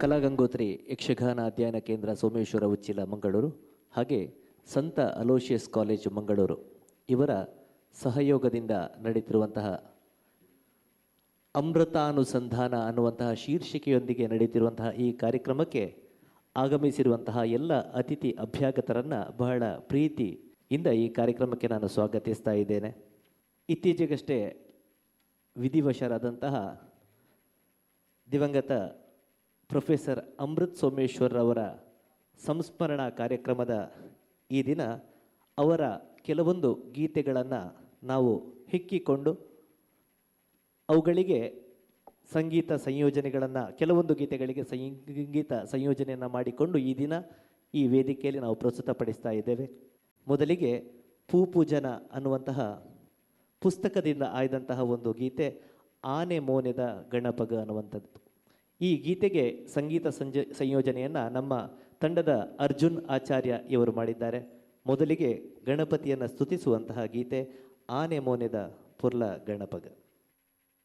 ಕಲಾಗಂಗೋತ್ರಿ ಯಕ್ಷಗಾನ ಅಧ್ಯಯನ ಕೇಂದ್ರ ಸೋಮೇಶ್ವರ ಉಚ್ಚಿಲ ಮಂಗಳೂರು ಹಾಗೆ ಸಂತ ಅಲೋಷಿಯಸ್ ಕಾಲೇಜು ಮಂಗಳೂರು ಇವರ ಸಹಯೋಗದಿಂದ ನಡೀತಿರುವಂತಹ ಅಮೃತಾನುಸಂಧಾನ ಅನ್ನುವಂತಹ ಶೀರ್ಷಿಕೆಯೊಂದಿಗೆ ನಡೀತಿರುವಂತಹ ಈ ಕಾರ್ಯಕ್ರಮಕ್ಕೆ ಆಗಮಿಸಿರುವಂತಹ ಎಲ್ಲ ಅತಿಥಿ ಅಭ್ಯಾಗತರನ್ನು ಬಹಳ ಪ್ರೀತಿಯಿಂದ ಈ ಕಾರ್ಯಕ್ರಮಕ್ಕೆ ನಾನು ಸ್ವಾಗತಿಸ್ತಾ ಇದ್ದೇನೆ ಇತ್ತೀಚೆಗಷ್ಟೇ ವಿಧಿವಶರಾದಂತಹ ದಿವಂಗತ ಪ್ರೊಫೆಸರ್ ಅಮೃತ್ ಸೋಮೇಶ್ವರ್ ಅವರ ಸಂಸ್ಮರಣಾ ಕಾರ್ಯಕ್ರಮದ ಈ ದಿನ ಅವರ ಕೆಲವೊಂದು ಗೀತೆಗಳನ್ನು ನಾವು ಹಿಕ್ಕಿಕೊಂಡು ಅವುಗಳಿಗೆ ಸಂಗೀತ ಸಂಯೋಜನೆಗಳನ್ನು ಕೆಲವೊಂದು ಗೀತೆಗಳಿಗೆ ಸಂಗೀತ ಸಂಯೋಜನೆಯನ್ನು ಮಾಡಿಕೊಂಡು ಈ ದಿನ ಈ ವೇದಿಕೆಯಲ್ಲಿ ನಾವು ಪ್ರಸ್ತುತಪಡಿಸ್ತಾ ಇದ್ದೇವೆ ಮೊದಲಿಗೆ ಪೂಪೂಜನ ಅನ್ನುವಂತಹ ಪುಸ್ತಕದಿಂದ ಆಯ್ದಂತಹ ಒಂದು ಗೀತೆ ಆನೆ ಮೋನೆದ ಗಣಪಗ ಅನ್ನುವಂಥದ್ದು ಈ ಗೀತೆಗೆ ಸಂಗೀತ ಸಂಜ ಸಂಯೋಜನೆಯನ್ನು ನಮ್ಮ ತಂಡದ ಅರ್ಜುನ್ ಆಚಾರ್ಯ ಇವರು ಮಾಡಿದ್ದಾರೆ ಮೊದಲಿಗೆ ಗಣಪತಿಯನ್ನು ಸ್ತುತಿಸುವಂತಹ ಗೀತೆ ಆನೆ ಮೋನೆದ ಪುರ್ಲ ಗಣಪಗ